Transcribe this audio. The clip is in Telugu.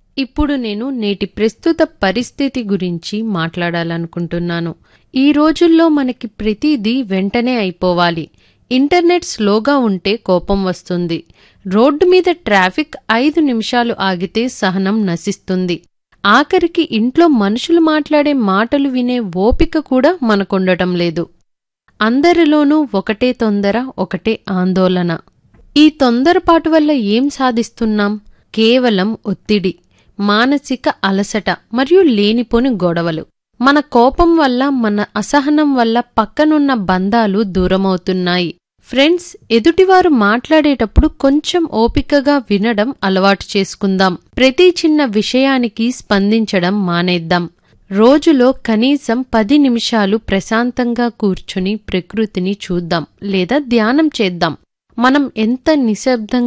ఇప్పుడు నేను నేటి ప్రస్తుత పరిస్థితి గురించి మాట్లాడాలనుకుంటున్నాను ఈ రోజుల్లో మనకి ప్రతిదీ వెంటనే అయిపోవాలి ఇంటర్నెట్ స్లోగా ఉంటే కోపం వస్తుంది రోడ్డు మీద ట్రాఫిక్ ఐదు నిమిషాలు ఆగితే సహనం నశిస్తుంది ఆఖరికి ఇంట్లో మనుషులు మాట్లాడే మాటలు వినే ఓపిక కూడా మనకుండటం లేదు అందరిలోనూ ఒకటే తొందర ఒకటే ఆందోళన ఈ తొందరపాటు వల్ల ఏం సాధిస్తున్నాం కేవలం ఒత్తిడి మానసిక అలసట మరియు లేనిపోని గొడవలు మన కోపం వల్ల మన అసహనం వల్ల పక్కనున్న బంధాలు దూరమవుతున్నాయి ఫ్రెండ్స్ ఎదుటివారు మాట్లాడేటప్పుడు కొంచెం ఓపికగా వినడం అలవాటు చేసుకుందాం ప్రతి చిన్న విషయానికి స్పందించడం మానేద్దాం రోజులో కనీసం పది నిమిషాలు ప్రశాంతంగా కూర్చుని ప్రకృతిని చూద్దాం లేదా ధ్యానం చేద్దాం మనం ఎంత నిశ్శబ్దంగా